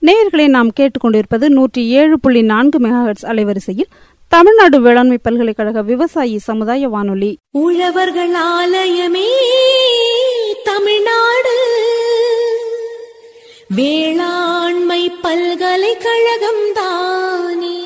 நேயர்களை நாம் கேட்டுக்கொண்டிருப்பது நூற்றி ஏழு புள்ளி நான்கு மெகாஹெட்ஸ் அலைவரிசையில் தமிழ்நாடு வேளாண்மை பல்கலைக்கழக விவசாயி சமுதாய வானொலி உழவர்கள் ஆலயமே தமிழ்நாடு வேளாண்மை பல்கலைக்கழகம் தானே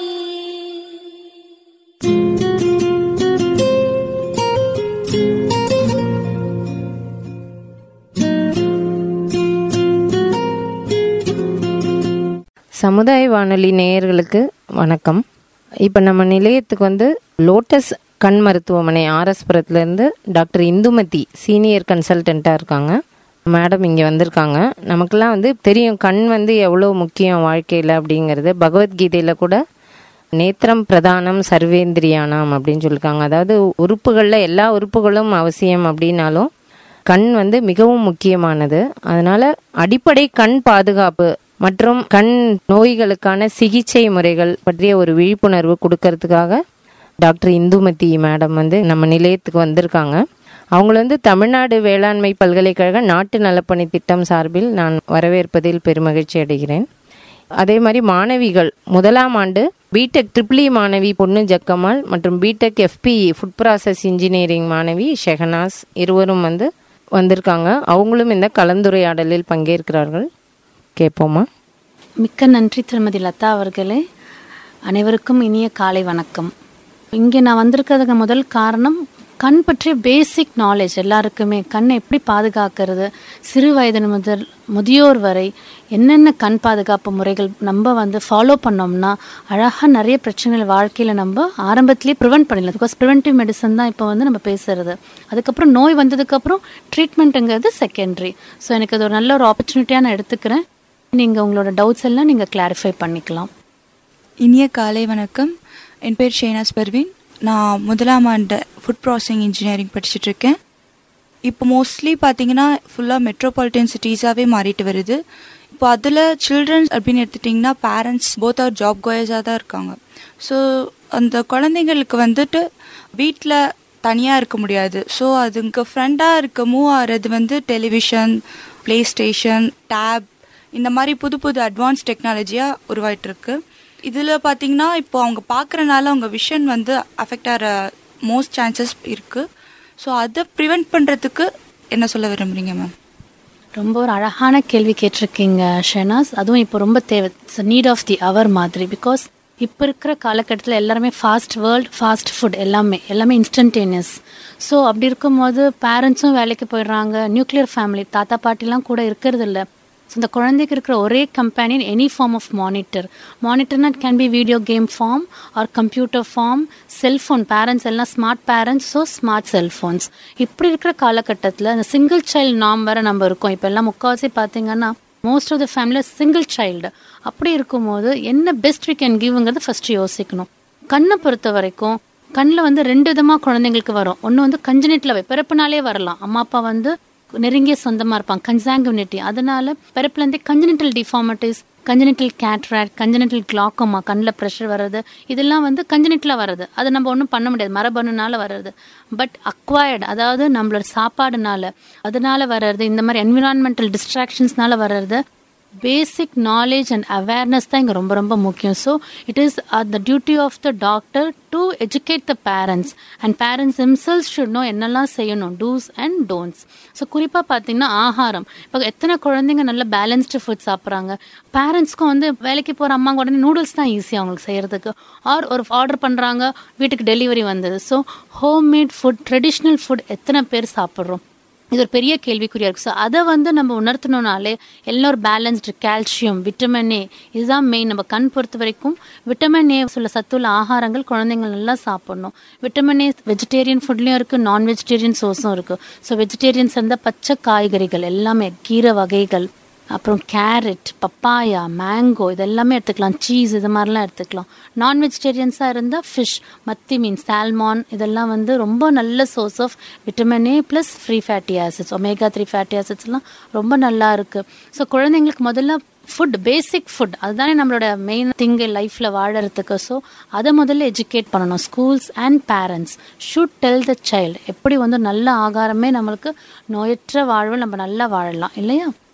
சமுதாய வானொலி நேயர்களுக்கு வணக்கம் இப்போ நம்ம நிலையத்துக்கு வந்து லோட்டஸ் கண் மருத்துவமனை ஆர்எஸ்புரத்துலேருந்து டாக்டர் இந்துமதி சீனியர் கன்சல்டண்ட்டாக இருக்காங்க மேடம் இங்கே வந்திருக்காங்க நமக்கெல்லாம் வந்து தெரியும் கண் வந்து எவ்வளோ முக்கியம் வாழ்க்கையில் அப்படிங்கிறது பகவத்கீதையில் கூட நேத்திரம் பிரதானம் சர்வேந்திரியானாம் அப்படின்னு சொல்லியிருக்காங்க அதாவது உறுப்புகளில் எல்லா உறுப்புகளும் அவசியம் அப்படின்னாலும் கண் வந்து மிகவும் முக்கியமானது அதனால அடிப்படை கண் பாதுகாப்பு மற்றும் கண் நோய்களுக்கான சிகிச்சை முறைகள் பற்றிய ஒரு விழிப்புணர்வு கொடுக்கறதுக்காக டாக்டர் இந்துமதி மேடம் வந்து நம்ம நிலையத்துக்கு வந்திருக்காங்க அவங்கள வந்து தமிழ்நாடு வேளாண்மை பல்கலைக்கழக நாட்டு நலப்பணி திட்டம் சார்பில் நான் வரவேற்பதில் பெருமகிழ்ச்சி அடைகிறேன் அதே மாதிரி மாணவிகள் முதலாம் ஆண்டு பிடெக் ட்ரிபிளி மாணவி பொண்ணு ஜக்கமால் மற்றும் B Tech F P food process engineering மாணவி ஷெஹனாஸ் இருவரும் வந்து வந்திருக்காங்க அவங்களும் இந்த கலந்துரையாடலில் பங்கேற்கிறார்கள் கேட்போமா மிக்க நன்றி திருமதி லதா அவர்களே அனைவருக்கும் இனிய காலை வணக்கம் இங்கே நான் வந்திருக்கிறதுக்கு முதல் காரணம் கண் பற்றிய பேசிக் நாலேஜ் எல்லாருக்குமே கண்ணை எப்படி பாதுகாக்கிறது சிறு வயது முதல் முதியோர் வரை என்னென்ன கண் பாதுகாப்பு முறைகள் நம்ம வந்து ஃபாலோ பண்ணோம்னா அழகாக நிறைய பிரச்சனைகள் வாழ்க்கையில் நம்ம ஆரம்பத்திலேயே ப்ரிவென்ட் பண்ணிடலாம் பிகாஸ் ப்ரிவென்டிவ் மெடிசன் தான் இப்போ வந்து நம்ம பேசுறது அதுக்கப்புறம் நோய் வந்ததுக்கப்புறம் ட்ரீட்மெண்ட்டுங்கிறது செகண்டரி ஸோ எனக்கு அது ஒரு நல்ல ஒரு ஆப்பர்ச்சுனிட்டியாக நான் எடுத்துக்கிறேன் நீங்கள் உங்களோட டவுட்ஸ் எல்லாம் நீங்கள் கிளாரிஃபை பண்ணிக்கலாம் இனிய காலை வணக்கம் என் பேர் ஷேனாஸ் பர்வீன் நான் முதலாம் ஆண்டு ஃபுட் ப்ராசஸிங் இன்ஜினியரிங் படிச்சுட்டு இருக்கேன் இப்போ மோஸ்ட்லி பார்த்தீங்கன்னா ஃபுல்லாக மெட்ரோபாலிட்டன் சிட்டிஸாகவே மாறிட்டு வருது இப்போ அதில் சில்ட்ரன்ஸ் அப்படின்னு எடுத்துட்டிங்கன்னா பேரண்ட்ஸ் போத் ஆர் ஜாப் கோயர்ஸாக தான் இருக்காங்க ஸோ அந்த குழந்தைங்களுக்கு வந்துட்டு வீட்டில் தனியாக இருக்க முடியாது ஸோ அதுங்க ஃப்ரெண்டாக இருக்க மூவ் ஆகிறது வந்து டெலிவிஷன் ப்ளே ஸ்டேஷன் டேப் இந்த மாதிரி புது புது அட்வான்ஸ் டெக்னாலஜியாக உருவாயிட்டு இருக்கு இதில் பார்த்தீங்கன்னா இப்போ அவங்க பார்க்குறனால அவங்க விஷன் வந்து அஃபெக்ட் ஆகிற மோஸ்ட் சான்சஸ் இருக்குது ஸோ அதை ப்ரிவெண்ட் பண்ணுறதுக்கு என்ன சொல்ல விரும்புறீங்க மேம் ரொம்ப ஒரு அழகான கேள்வி கேட்டிருக்கீங்க ஷெனாஸ் அதுவும் இப்போ ரொம்ப தேவை it's need of the hour மாதிரி பிகாஸ் இப்போ இருக்கிற காலகட்டத்தில் எல்லாருமே ஃபாஸ்ட் வேர்ல்ட் ஃபாஸ்ட் ஃபுட் எல்லாமே எல்லாமே இன்ஸ்டன்டேனியஸ் ஸோ அப்படி இருக்கும்போது பேரண்ட்ஸும் வேலைக்கு போயிடுறாங்க நியூக்ளியர் ஃபேமிலி தாத்தா பாட்டிலாம் கூட இருக்கிறது இல்லை ஸோ இந்த குழந்தைக்கு இருக்கிற ஒரே கம்பெனின் எனி ஃபார்ம் ஆஃப் மானிட்டர் மானிட்டர்னா it can be video game form or computer form cellphone parents எல்லாம் smart parents so smart cellphones இப்படி இருக்கிற காலகட்டத்தில் இந்த சிங்கிள் சைல்டு நாம் வேற நம்ம இருக்கோம் இப்போ எல்லாம் முக்கால்வாசி பார்த்தீங்கன்னா மோஸ்ட் ஆஃப் த ஃபேமிலியில் சிங்கிள் சைல்டு அப்படி இருக்கும்போது என்ன பெஸ்ட் வி கேன் கிவ்ங்கிறது ஃபர்ஸ்ட் யோசிக்கணும் கண்ணை பொறுத்த வரைக்கும் கண்ணில் வந்து ரெண்டு விதமாக குழந்தைங்களுக்கு வரும் ஒன்று வந்து கஞ்சனிட்டில் பிறப்புனாலே வரலாம் அம்மா அப்பா வந்து நெருங்கிய சொந்தமாக இருப்பாங்க கன்சாங்குனிட்டி அதனால பிறப்புலேருந்தே congenital deformities congenital cataract congenital glaucoma கண்ணில் ப்ரெஷர் வர்றது இதெல்லாம் வந்து கஞ்சனிட்டில் வர்றது அது நம்ம ஒன்றும் பண்ண முடியாது மரபணுனால வர்றது பட் அக்வயர்டு அதாவது நம்மளோட சாப்பாடுனால அதனால வர்றது இந்த மாதிரி என்விரான்மெண்டல் டிஸ்ட்ராக்ஷன்ஸ்னால வர்றது பேசிக் நாலேஜ் அண்ட் அவேர்னஸ் தான் இங்கே ரொம்ப ரொம்ப முக்கியம் so it is the duty of the doctor to educate the parents and parents themselves should know என்னெல்லாம் செய்யணும் டூஸ் அண்ட் டோன்ட்ஸ் ஸோ குறிப்பாக பார்த்தீங்கன்னா ஆகாரம் இப்போ எத்தனை குழந்தைங்க நல்ல பேலன்ஸ்டு ஃபுட் சாப்பிட்றாங்க பேரண்ட்ஸ்க்கும் வந்து வேலைக்கு போகிற அம்மாங்க உடனே நூடுல்ஸ் தான் ஈஸி அவங்களுக்கு செய்கிறதுக்கு ஆர் ஒரு ஆர்டர் பண்ணுறாங்க வீட்டுக்கு டெலிவரி வந்தது so homemade food traditional food எத்தனை பேர் சாப்பிட்றோம் இது ஒரு பெரிய கேள்விக்குறியா இருக்கு ஸோ அதை வந்து நம்ம உணர்த்தணும்னாலே எல்லாம் ஒரு பேலன்ஸ்டு கால்சியம் விட்டமின் ஏ இதுதான் மெயின் நம்ம கண் பொறுத்த வரைக்கும் விட்டமின் ஏ சொல்ல சத்துள்ள ஆகாரங்கள் குழந்தைங்க நல்லா சாப்பிடணும் விட்டமின் ஏ வெஜிடேரியன் ஃபுட்லேயும் இருக்குது நான் வெஜிடேரியன் சோர்ஸும் இருக்குது ஸோ வெஜிடேரியன்ஸ் இருந்தால் பச்சை காய்கறிகள் எல்லாமே கீரை வகைகள் அப்புறம் கேரட் பப்பாயா மேங்கோ இதெல்லாமே எடுத்துக்கலாம் சீஸ் இது மாதிரிலாம் எடுத்துக்கலாம் நான் வெஜிடேரியன்ஸாக இருந்தால் ஃபிஷ் மத்தி மீன் சால்மான் இதெல்லாம் வந்து ரொம்ப நல்ல source of vitamin A plus free fatty acids omega three fatty ஆசிட்ஸ்லாம் ரொம்ப நல்லா இருக்குது ஸோ குழந்தைங்களுக்கு முதல்ல ஃபுட் பேசிக் ஃபுட் அதுதானே நம்மளோட மெயின் திங் லைஃப்பில் வாழறதுக்கு ஸோ அதை முதல்ல எஜுகேட் பண்ணணும் schools and parents should tell the child எப்படி வந்து நல்ல ஆகாரமே நம்மளுக்கு நோயற்ற வாழ்வு நம்ம நல்லா வாழலாம் இல்லையா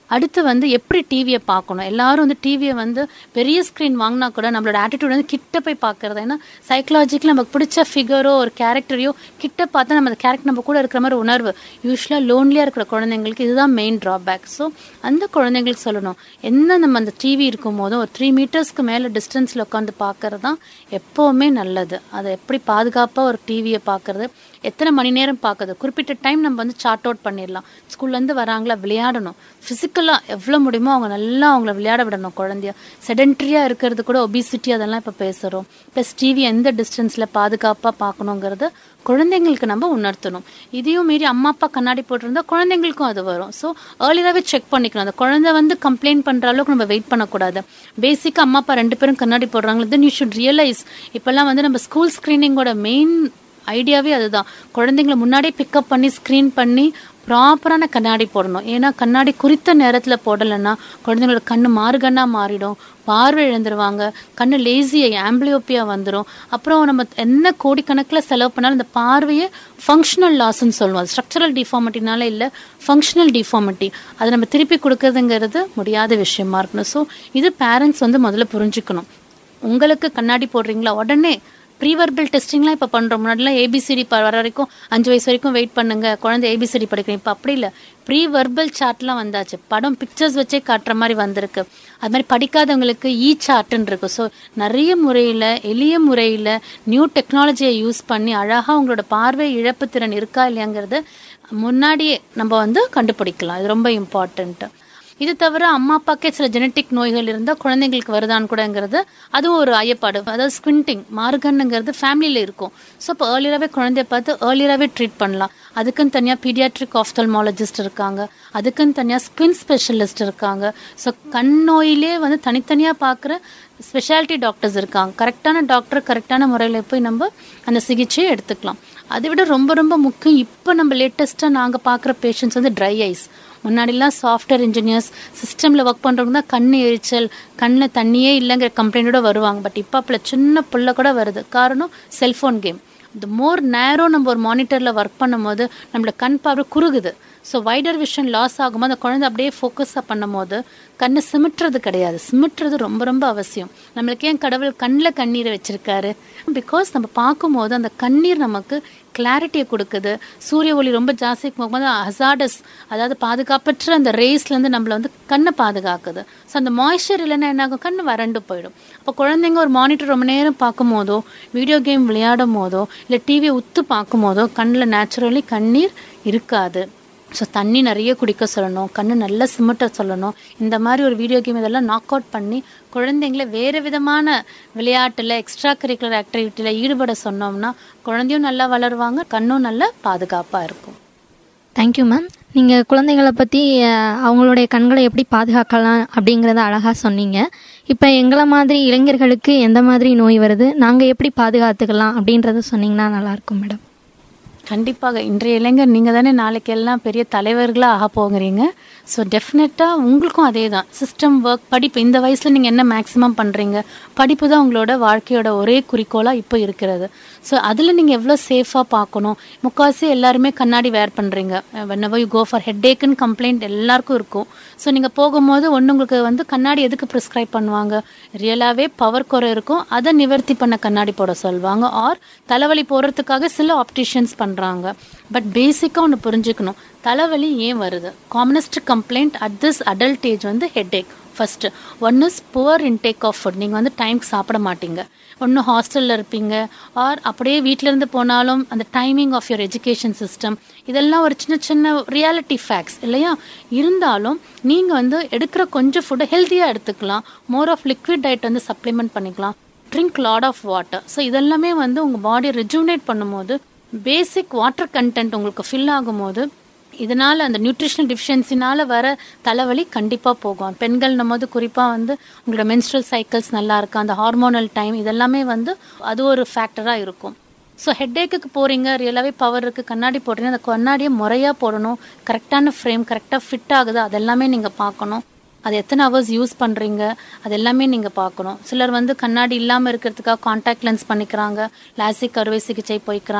அடுத்து வந்து எப்படி டிவியை பார்க்கணும் எல்லாரும் வந்து டிவியை வந்து பெரிய ஸ்க்ரீன் வாங்கினா கூட நம்மளோட ஆட்டிடியூட் வந்து கிட்ட போய் பார்க்கறது ஏன்னா சைக்கலாஜிக்கலி நமக்கு பிடிச்ச ஃபிகரோ ஒரு கேரக்டரையோ கிட்ட பார்த்தா நம்ம அந்த கேரக்டர் நம்ம கூட இருக்கிற மாதிரி உணர்வு யூஸ்வலாக லோன்லியாக இருக்கிற குழந்தைங்களுக்கு இதுதான் மெயின் ட்ராபேக் ஸோ அந்த குழந்தைங்களுக்கு சொல்லணும் என்ன நம்ம அந்த டிவி இருக்கும் போதும் ஒரு த்ரீ மீட்டர்ஸ்க்கு மேலே டிஸ்டன்ஸில் உட்காந்து பார்க்கறது தான் எப்போவுமே நல்லது அதை எப்படி பாதுகாப்பாக ஒரு டிவியை பார்க்கறது எத்தனை மணி நேரம் பார்க்குறது குறிப்பிட்ட டைம் நம்ம வந்து சார்ட் அவுட் பண்ணிடலாம் ஸ்கூல்லேருந்து வராங்களா விளையாடணும் ஃபிசிக்கலாக எவ்வளோ முடியுமோ அவங்க நல்லா அவங்கள விளையாட விடணும் குழந்தைய செடென்ட்ரியாக இருக்கிறது கூட ஒபிசிட்டி அதெல்லாம் இப்போ பேசுகிறோம் ப்ளஸ் டிவி எந்த டிஸ்டன்ஸில் பாதுகாப்பாக பார்க்கணுங்கிறத குழந்தைங்களுக்கு நம்ம உணர்த்தணும் இதையும் மீறி அம்மா அப்பா கண்ணாடி போட்டிருந்தா குழந்தைங்களுக்கும் அது வரும் ஸோ ஏர்லியராகவே செக் பண்ணிக்கணும் அந்த குழந்தை வந்து கம்ப்ளைண்ட் பண்ணுற அளவுக்கு நம்ம வெயிட் பண்ணக்கூடாது பேசிக்காக அம்மா அப்பா ரெண்டு பேரும் கண்ணாடி போடுறாங்களா தென் யூ ஷுட் ரியலைஸ் இப்போல்லாம் வந்து நம்ம ஸ்கூல் ஸ்க்ரீனிங்கோட மெயின் ஐடியாவே அதுதான் குழந்தைங்கள முன்னாடியே பிக்கப் பண்ணி ஸ்க்ரீன் பண்ணி ப்ராப்பரான கண்ணாடி போடணும் ஏன்னா கண்ணாடி குறித்த நேரத்தில் போடலைன்னா குழந்தைங்களோட கண்ணு மாறுகண்ணா மாறிடும் பார்வை இழந்துருவாங்க கண்ணு லேசியை ஆம்பிளியோப்பியா வந்துடும் அப்புறம் நம்ம என்ன கோடிக்கணக்கில் செலவு பண்ணாலும் இந்த பார்வையை ஃபங்க்ஷனல் லாஸ்ன்னு சொல்லுவோம் ஸ்ட்ரக்சரல் டிஃபார்மிட்டினால இல்லை ஃபங்க்ஷனல் டிஃபார்மிட்டி அதை நம்ம திருப்பி கொடுக்கறதுங்கிறது முடியாத விஷயமா இருக்கணும் ஸோ இது பேரண்ட்ஸ் வந்து முதல்ல புரிஞ்சுக்கணும் உங்களுக்கு கண்ணாடி போடுறீங்களா உடனே ப்ரீவர்பல் டெஸ்டிங்லாம் இப்போ பண்ணுறோம் முன்னாடிலாம் ஏபிசிடி வர வரைக்கும் அஞ்சு வயசு வரைக்கும் வெயிட் பண்ணுங்க குழந்தை ஏபிசிடி படிக்கணும் இப்போ அப்படி இல்லை ப்ரீ வெர்பல் சார்ட்லாம் வந்தாச்சு படம் பிக்சர்ஸ் வச்சே காட்டுற மாதிரி வந்திருக்கு அது மாதிரி படிக்காதவங்களுக்கு இ சார்ட்டுன்னு இருக்கு ஸோ நிறைய முறையில் எளிய முறையில் நியூ டெக்னாலஜியை யூஸ் பண்ணி அழகாக உங்களோட பார்வை இழப்பு திறன் இருக்கா இல்லையாங்கிறத முன்னாடியே நம்ம வந்து கண்டுபிடிக்கலாம் இது ரொம்ப இம்பார்ட்டண்ட்டு இது தவிர அம்மா அப்பாக்கே சில ஜெனட்டிக் நோய்கள் இருந்தால் குழந்தைங்களுக்கு வருதான்னு கூடங்கிறது அதுவும் ஒரு ஐயப்பாடு அதாவது ஸ்குவிண்டிங் மார்கன்னுங்கிறது ஃபேமிலியில் இருக்கும் ஸோ இப்போ ஏர்லியராகவே குழந்தைய பார்த்து ஏர்லியராகவே ட்ரீட் பண்ணலாம் அதுக்குன்னு தனியாக பீடியாட்ரிக் ஆஃப்தல்மாலஜிஸ்ட் இருக்காங்க அதுக்குன்னு தனியாக ஸ்கின் ஸ்பெஷலிஸ்ட் இருக்காங்க ஸோ கண் நோயிலே வந்து தனித்தனியாக பார்க்குற ஸ்பெஷாலிட்டி டாக்டர்ஸ் இருக்காங்க கரெக்டான டாக்டர் கரெக்டான முறையில் போய் நம்ம அந்த சிகிச்சையை எடுத்துக்கலாம் அதை விட ரொம்ப ரொம்ப முக்கியம் இப்போ நம்ம லேட்டஸ்ட்டாக நாங்கள் பார்க்குற பேஷண்ட்ஸ் வந்து ட்ரை ஐஸ் முன்னாடிலாம் சாஃப்ட்வேர் இன்ஜினியர்ஸ் சிஸ்டமில் ஒர்க் பண்ணுறவங்க தான் கண் எரிச்சல் கண்ணில் தண்ணியே இல்லைங்கிற கம்ப்ளைண்ட்டோட வருவாங்க பட் இப்போ அப்போ சின்ன புள்ள கூட வருது காரணம் செல்ஃபோன் கேம் இந்த மோர் நேரோ நம்ம ஒரு மானிட்டரில் ஒர்க் பண்ணும்போது நம்மளோட கண் பார்வை குறுகுது ஸோ வைடர் விஷன் லாஸ் ஆகும்போது அந்த குழந்தை அப்படியே ஃபோக்கஸாக பண்ணும்போது கண்ணை சிமிட்டுறது கிடையாது சிமிட்டுறது ரொம்ப ரொம்ப அவசியம் நம்மளுக்கு ஏன் கடவுள் கண்ணில் கண்ணீரை வச்சிருக்காரு பிகாஸ் நம்ம பார்க்கும்போது அந்த கண்ணீர் நமக்கு கிளாரிட்டியை கொடுக்குது சூரிய ஒளி ரொம்ப ஜாஸ்தி போகும்போது ஹசாடஸ் அதாவது பாதுகாப்பற்ற அந்த ரேஸ்லேருந்து நம்மளை வந்து கண்ணை பாதுகாக்குது ஸோ அந்த மாய்ஸ்சர் இல்லைன்னா என்ன ஆகும் கண் வறண்டு போயிடும் அப்போ குழந்தைங்க ஒரு மானிட்டர் ரொம்ப நேரம் பார்க்கும் போதோ வீடியோ கேம் விளையாடும் போதோ இல்லை டிவியை உத்து பார்க்கும் போதோ கண்ணில் நேச்சுரலி கண்ணீர் இருக்காது ஸோ தண்ணி நிறைய குடிக்க சொல்லணும் கண்ணு நல்லா சிமிட்ட சொல்லணும் இந்த மாதிரி ஒரு வீடியோ கேம் இதெல்லாம் நாக் அவுட் பண்ணி குழந்தைங்கள வேறு விதமான விளையாட்டில் எக்ஸ்ட்ரா கரிக்குலர் ஆக்டிவிட்டியில் ஈடுபட சொன்னோம்னா குழந்தையும் நல்லா வளருவாங்க கண்ணும் நல்லா பாதுகாப்பாக இருக்கும் தேங்க்யூ மேம் நீங்கள் குழந்தைகளை பற்றி அவங்களுடைய கண்களை எப்படி பாதுகாக்கலாம் அப்படிங்கிறத அழகாக சொன்னீங்க இப்போ எங்களை மாதிரி இளைஞர்களுக்கு எந்த மாதிரி நோய் வருது நாங்கள் எப்படி பாதுகாத்துக்கலாம் அப்படின்றத சொன்னீங்கன்னா நல்லாயிருக்கும் மேடம் கண்டிப்பாக இன்றைய இளைஞர் நீங்கள் தானே நாளைக்கு எல்லாம் பெரிய தலைவர்களாக ஆக போகிறீங்க ஸோ டெஃபினட்டாக உங்களுக்கும் அதே தான் சிஸ்டம் ஒர்க் படிப்பு இந்த வயசில் நீங்கள் என்ன மேக்ஸிமம் பண்ணுறீங்க படிப்பு தான் உங்களோட வாழ்க்கையோட ஒரே குறிக்கோளாக இப்போ இருக்கிறது ஸோ அதில் நீங்கள் எவ்வளோ சேஃபாக பார்க்கணும் முக்கால்வாசி எல்லாருமே கண்ணாடி வேர் பண்ணுறீங்க whenever you go for head ஏக்குன்னு கம்ப்ளைண்ட் எல்லாருக்கும் இருக்கும் ஸோ நீங்கள் போகும்போது ஒன்று உங்களுக்கு வந்து கண்ணாடி எதுக்கு ப்ரிஸ்கிரைப் பண்ணுவாங்க ரியலாகவே பவர் குறை இருக்கும் அதை நிவர்த்தி பண்ண கண்ணாடி போட சொல்லுவாங்க ஆர் தலைவலி போடுறதுக்காக சில ஆப்டிஷியன்ஸ் பண்ணுறாங்க பட் பேசிக்காக ஒன்று புரிஞ்சுக்கணும் தலைவலி ஏன் வருது commonest complaint at this adult age வந்து headache first one is poor intake of food நீங்கள் வந்து டைம்க்கு சாப்பிட மாட்டீங்க ஒன்று ஹாஸ்டலில் இருப்பீங்க ஆர் அப்படியே வீட்டிலேருந்து போனாலும் அந்த timing of your education system இதெல்லாம் ஒரு சின்ன சின்ன ரியாலிட்டி ஃபேக்ட்ஸ் இல்லையா இருந்தாலும் நீங்கள் வந்து எடுக்கிற கொஞ்சம் ஃபுட்டை ஹெல்த்தியாக எடுத்துக்கலாம் மோர் ஆஃப் லிக்விட் டயட் வந்து சப்ளிமெண்ட் பண்ணிக்கலாம் drink lot of water so இதெல்லாமே வந்து உங்கள் பாடி ரெஜுனேட் பண்ணும்போது பேசிக் வாட்டர் கண்டென்ட் உங்களுக்கு ஃபில் ஆகும்போது இதனால் அந்த நியூட்ரிஷனல் டிஃபிஷியன்சினால வர தலைவலி கண்டிப்பாக போகும் பெண்கள் போது குறிப்பாக வந்து உங்களோட மென்ஸ்ட்ரல் சைக்கிள்ஸ் நல்லா இருக்கு அந்த ஹார்மோனல் டைம் இதெல்லாமே வந்து அது ஒரு ஃபேக்டராக இருக்கும் ஸோ ஹெட்டேக்குக்கு போகிறீங்க ரியலாகவே பவர் இருக்குது கண்ணாடி போடுறீங்க அந்த கண்ணாடியை முறையாக போடணும் கரெக்டான ஃப்ரேம் கரெக்டாக ஃபிட் ஆகுது அதெல்லாமே நீங்கள் பார்க்கணும் அது எத்தனை ஹவர்ஸ் யூஸ் பண்ணுறீங்க அது எல்லாமே நீங்கள் பார்க்கணும் சிலர் வந்து கண்ணாடி இல்லாமல் இருக்கிறதுக்காக காண்டாக்ட் லென்ஸ் பண்ணிக்கிறாங்க லாசிக் அறுவை சிகிச்சை போய்க்கிறாங்க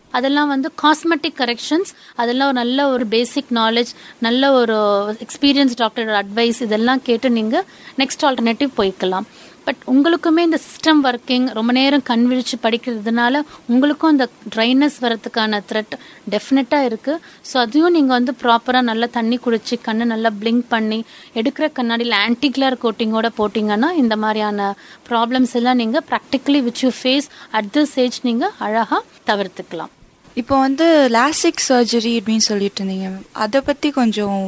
அதெல்லாம் வந்து காஸ்மெட்டிக் கரெக்ஷன்ஸ் அதெல்லாம் ஒரு நல்ல ஒரு பேசிக் நாலேஜ் நல்ல ஒரு எக்ஸ்பீரியன்ஸ் டாக்டரோட அட்வைஸ் இதெல்லாம் கேட்டு நீங்கள் நெக்ஸ்ட் ஆல்டர்னேட்டிவ் போய்க்கலாம் பட் உங்களுக்குமே இந்த சிஸ்டம் ஒர்க்கிங் ரொம்ப நேரம் கண் விழிச்சு படிக்கிறதுனால உங்களுக்கும் இந்த ட்ரைனஸ் வரதுக்கான த்ரெட் டெஃபினட்டாக இருக்குது ஸோ அதையும் நீங்கள் வந்து ப்ராப்பராக நல்லா தண்ணி குடிச்சு கண்ணை நல்லா பிளிங்க் பண்ணி எடுக்கிற கண்ணாடியில் ஆன்டிக்லர் கோட்டிங்கோட போட்டிங்கன்னா இந்த மாதிரியான ப்ராப்ளம்ஸ் எல்லாம் நீங்கள் practically which you face at this age நீங்கள் அழகாக தவிர்த்துக்கலாம் இப்போ வந்து லாசிக் சர்ஜரி அப்படின்னு சொல்லிட்டு இருந்தீங்க மேம் அதை பற்றி கொஞ்சம்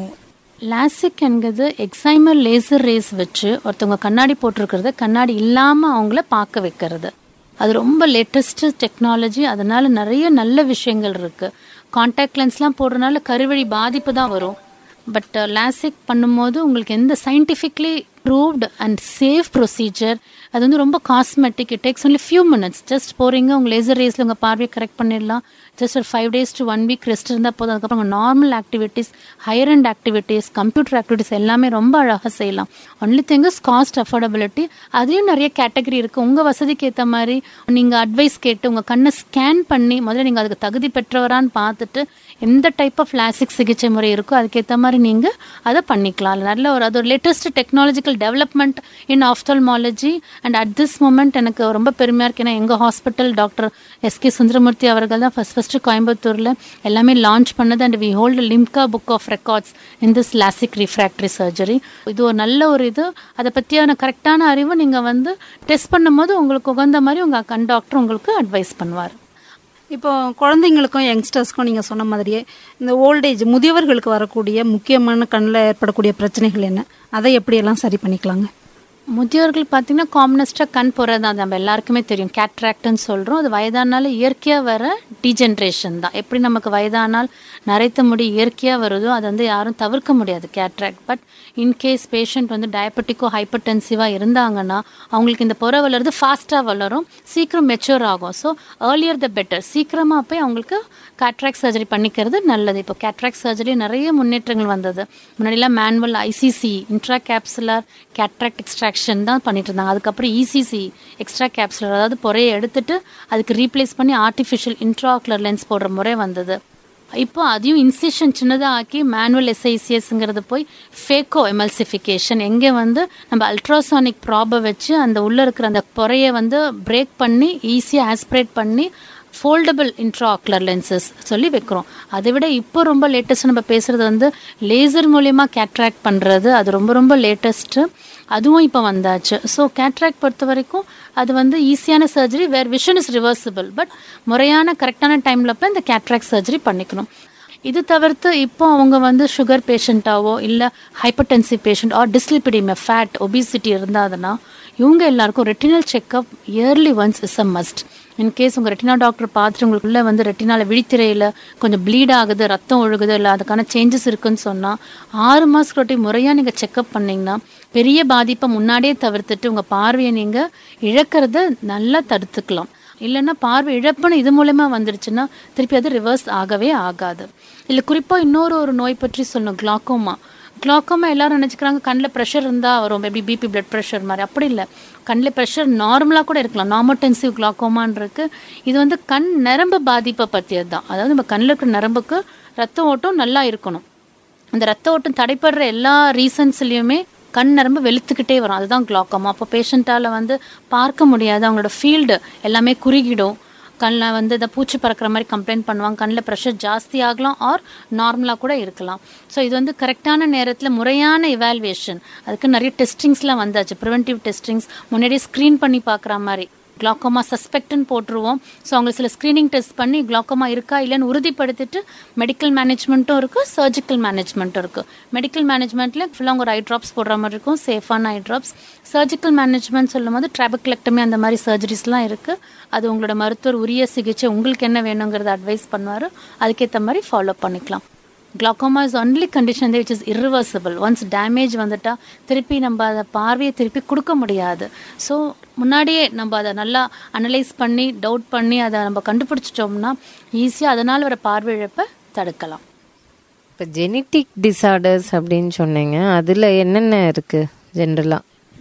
லாசிக் என்கிறது எக்ஸைமர் லேசர் ரேஸ் வச்சு ஒருத்தவங்க கண்ணாடி போட்டிருக்கிறத கண்ணாடி இல்லாமல் அவங்கள பார்க்க வைக்கிறது அது ரொம்ப லேட்டஸ்ட் டெக்னாலஜி அதனால நிறைய நல்ல விஷயங்கள் இருக்கு காண்டாக்ட் லென்ஸ்லாம் போடுறதுனால கருவழி பாதிப்பு தான் வரும் பட் லாசிக் பண்ணும்போது உங்களுக்கு எந்த scientifically proved and safe procedure அது வந்து ரொம்ப cosmetic it takes only few minutes just போறீங்க உங்கள் லேசர் ரேஸில் உங்கள் பார்வையை கரெக்ட் பண்ணிடலாம் ஜஸ்ட் ஒரு five days to one week rest இருந்தால் போதும் அதுக்கப்புறம் உங்கள் normal activities higher and activities computer activities எல்லாமே ரொம்ப அழகாக செய்யலாம் only thing is cost affordability அதுலேயும் நிறைய கேட்டகரி இருக்குது உங்கள் வசதிக்கு ஏற்ற மாதிரி நீங்கள் அட்வைஸ் கேட்டு உங்கள் கண்ணை ஸ்கேன் பண்ணி முதல்ல நீங்கள் அதுக்கு தகுதி பெற்றவரான்னு பார்த்துட்டு எந்த டைப் ஆஃப் லாசிக் சிகிச்சை முறை இருக்கோ அதுக்கேற்ற மாதிரி நீங்கள் அதை பண்ணிக்கலாம் அது நல்ல ஒரு அது ஒரு latest technological development in ophthalmology and at this moment எனக்கு ரொம்ப பெருமையாக இருக்கு ஏன்னா எங்கள் ஹாஸ்பிட்டல் டாக்டர் எஸ்கே சுந்தரமூர்த்தி அவர்கள் தான் ஃபஸ்ட் ஃபஸ்ட்டு கோயம்புத்தூரில் எல்லாமே லான்ச் பண்ணது and we hold Limca book of records in this LASIK refractory surgery இது ஒரு நல்ல ஒரு இது அதை பற்றியான கரெக்டான அறிவு நீங்கள் வந்து டெஸ்ட் பண்ணும்போது உங்களுக்கு உகந்த மாதிரி உங்கள் கண் டாக்டர் உங்களுக்கு அட்வைஸ் பண்ணுவார் இப்போ குழந்தைங்களுக்கும் யங்ஸ்டர்ஸ்க்கும் நீங்கள் சொன்ன மாதிரியே இந்த ஓல்டேஜ் முதியவர்களுக்கு வரக்கூடிய முக்கியமான கண்ணில் ஏற்படக்கூடிய பிரச்சனைகள் என்ன அதை எப்படியெல்லாம் சரி பண்ணிக்கலாங்க முதியோர்கள் பார்த்தீங்கன்னா காமனஸ்டாக கண் போகிறது தான் நம்ம எல்லாருக்குமே தெரியும் கேட்ராக்ட்னு சொல்கிறோம் அது வயதானால இயற்கையாக வர டீஜென்ரேஷன் தான் எப்படி நமக்கு வயதானால் நரைத்த முடி இயற்கையாக வருதோ அதை வந்து யாரும் தவிர்க்க முடியாது கேட்ராக்ட் பட் இன்கேஸ் பேஷண்ட் வந்து டயபெட்டிக்கோ ஹைப்பர்டென்சிவாக இருந்தாங்கன்னா அவங்களுக்கு இந்த புற வளருது ஃபாஸ்ட்டாக வளரும் சீக்கிரம் மெச்சூர் ஆகும் ஸோ ஏர்லியர் த பெட்டர் சீக்கிரமாக போய் அவங்களுக்கு கேட்ராக்ட் சர்ஜரி பண்ணிக்கிறது நல்லது இப்போ கேட்ராக்ட் சர்ஜரி நிறைய முன்னேற்றங்கள் வந்தது முன்னாடிலாம் manual ICC intra capsular cataract extraction தான் பண்ணிட்டு இருந்தாங்க அதுக்கப்புறம் இசிசி எக்ஸ்ட்ரா கேப்சுலர் அதாவது பொறையை எடுத்துட்டு அதுக்கு ரீப்ளேஸ் பண்ணி ஆர்டிஃபிஷியல் இன்ட்ராகுலர் லென்ஸ் போடுற முறை வந்தது இப்போ அதையும் இன்சிஷன் சின்னதாக ஆக்கி மேனுவல் எஸ்ஐசிஎஸ்ங்கிறது போய் ஃபேக்கோ எமல்சிஃபிகேஷன் எங்கே வந்து நம்ம அல்ட்ராசானிக் ப்ராபை வச்சு அந்த உள்ளே இருக்கிற அந்த பொறையை வந்து பிரேக் பண்ணி ஈஸியாக ஆஸ்பிரேட் பண்ணி ஃபோல்டபுள் இன்ட்ராகுலர் லென்சஸ் சொல்லி வைக்கிறோம் அதை விட இப்போ ரொம்ப லேட்டஸ்ட் நம்ம பேசுறது வந்து லேசர் மூலியமா கேட்ராக்ட் பண்ணுறது அது ரொம்ப ரொம்ப லேட்டஸ்ட்டு அதுவும் இப்போ வந்தாச்சு ஸோ கேட்ராக்ட் பொறுத்த வரைக்கும் அது வந்து ஈஸியான surgery where vision is reversible but முறையான கரெக்டான டைமில் போய் இந்த கேட்ராக்ட் சர்ஜரி பண்ணிக்கணும் இது தவிர்த்து இப்போ அவங்க வந்து சுகர் பேஷண்ட்டாவோ இல்லை hypertensive patient or dyslipidemia fat obesity இருந்தாதுன்னா இவங்க எல்லாருக்கும் retinal checkup early once is a must in case உங்கள் ரெட்டினா டாக்டர் பார்த்துட்டு உங்களுக்குள்ள வந்து ரெட்டினால விழித்திரையில் கொஞ்சம் ப்ளீட் ஆகுது ரத்தம் ஒழுகுது இல்லை அதுக்கான சேஞ்சஸ் இருக்குன்னு சொன்னால் ஆறு மாதத்துக்கு ரொட்டி முறையாக நீங்கள் செக்அப் பண்ணிங்கன்னா பெரிய பாதிப்பை முன்னாடியே தவிர்த்துட்டு உங்கள் பார்வையை நீங்கள் இழக்கிறத நல்லா தடுத்துக்கலாம் இல்லைன்னா பார்வை இழப்புன்னு இது மூலமா வந்துருச்சுன்னா திருப்பி அது ரிவர்ஸ் ஆகவே ஆகாது இல்லை குறிப்பாக இன்னொரு ஒரு நோய் பற்றி சொல்லணும் கிளாக்கோமா கிளாக்கோமா எல்லாரும் நினச்சிக்கிறாங்க கண்ணில் ப்ரெஷர் இருந்தால் வரும் எப்படி பிபி பிளட் ப்ரெஷர் மாதிரி அப்படி இல்லை கண்ணில் ப்ரெஷர் நார்மலாக கூட இருக்கலாம் நாமோடென்சிவ் கிளாக்கோமான் இருக்கு இது வந்து கண் நரம்பு பாதிப்பை பற்றியது தான் அதாவது நம்ம கண்ணில் இருக்கிற நரம்புக்கு ரத்த ஓட்டம் நல்லா இருக்கணும் அந்த ரத்த ஓட்டம் தடைப்படுற எல்லா ரீசன்ஸ்லையுமே கண் நரம்பு வெளுத்துக்கிட்டே வரும் அதுதான் கிளாக்கோமா அப்போ பேஷண்ட்டால் வந்து பார்க்க முடியாது அவங்களோட ஃபீல்டு எல்லாமே குறுகிடும் கண்ணில் வந்து இந்த பூச்சி பறக்கிற மாதிரி கம்ப்ளைண்ட் பண்ணுவாங்க கண்ணில் ப்ரெஷர் ஜாஸ்தி ஆகலாம் ஆர் நார்மலாக கூட இருக்கலாம் ஸோ இது வந்து கரெக்டான நேரத்தில் முறையான இவால்வேஷன் அதுக்கு நிறைய டெஸ்டிங்ஸ்லாம் வந்தாச்சு ப்ரிவென்டிவ் டெஸ்டிங்ஸ் முன்னாடியே ஸ்க்ரீன் பண்ணி பார்க்குற மாதிரி கிளாக்கோமா சஸ்பெக்ட்னு போட்டுருவோம் ஸோ அவங்களுக்கு சில ஸ்க்ரீனிங் டெஸ்ட் பண்ணி கிளாக்கோமா இருக்கா இல்லைன்னு உறுதிப்படுத்திட்டு மெடிக்கல் மேனேஜ்மெண்ட்டும் இருக்குது சர்ஜிக்கல் மேனேஜ்மெண்ட்டும் இருக்குது மெடிக்கல் மேனேஜ்மெண்ட்டில் ஃபுல்லாக அவங்க ஒரு ஐ ட்ராப்ஸ் போடுற மாதிரி இருக்கும் சேஃபான ஐ ட்ராப்ஸ் சர்ஜிக்கல் மேனேஜ்மெண்ட் சொல்லும் போது ட்ராபக்லெக்டமி அந்த மாதிரி சர்ஜரிஸ்லாம் இருக்குது அது உங்களோட மருத்துவர் உரிய சிகிச்சை உங்களுக்கு என்ன வேணுங்கிறத அட்வைஸ் பண்ணுவார் அதுக்கேற்ற மாதிரி ஃபாலோ பண்ணிக்கலாம் glaucoma is only condition which is irreversible once damage வந்துட்டா திருப்பி நம்ம அதை பார்வையை திருப்பி கொடுக்க முடியாது ஸோ முன்னாடியே நம்ம அதை நல்லா அனலைஸ் பண்ணி டவுட் பண்ணி அதை நம்ம கண்டுபிடிச்சிட்டோம்னா ஈஸியாக அதனால் வர பார்வை இழப்பை தடுக்கலாம் இப்போ ஜெனட்டிக் டிசார்டர்ஸ் அப்படின்னு சொன்னீங்க அதில் என்னென்ன இருக்குது ஜென்ரலாக